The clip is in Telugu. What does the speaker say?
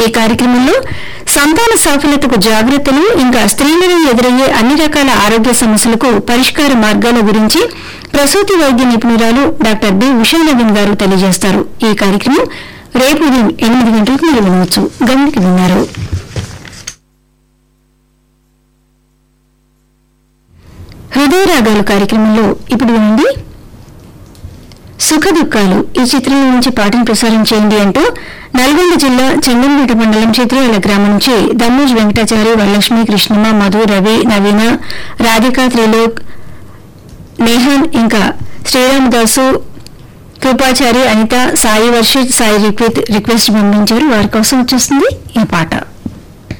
ఈ కార్యక్రమంలో సంతాన సాఫల్యతకు జాగ్రత్తలు ఇంకా స్త్రీలలో ఎదురయ్యే అన్ని రకాల ఆరోగ్య సమస్యలకు పరిష్కార మార్గాల గురించి ప్రసూతి వైద్య నిపుణురాలు డాక్టర్ బి ఉషానవీన్ గారు తెలియజేస్తారు ఈ కార్యక్రమం రేపు ఉదయం ఎనిమిది గంటలకు మీరు వినవచ్చు గమనికి విన్నారు హృదయ రాగాలు కార్యక్రమంలో ఇప్పుడు వినండి సుఖ దుఃఖాలు ఈ చిత్రం నుంచి పాటను ప్రసారం చేయండి అంటూ నల్గొండ జిల్లా చంగంపేట మండలం చిత్రయాల గ్రామం నుంచి దమ్మూజ్ వెంకటాచారి వరలక్ష్మి కృష్ణమ్మ మధు రవి నవీన రాధిక త్రిలోక్ నేహాన్ ఇంకా శ్రీరామదాసు కృపాచారి అనిత సాయి వర్షిత్ సాయి రిక్వెస్ట్ రిక్వెస్ట్ పంపించారు వారి కోసం వచ్చేస్తుంది ఈ పాట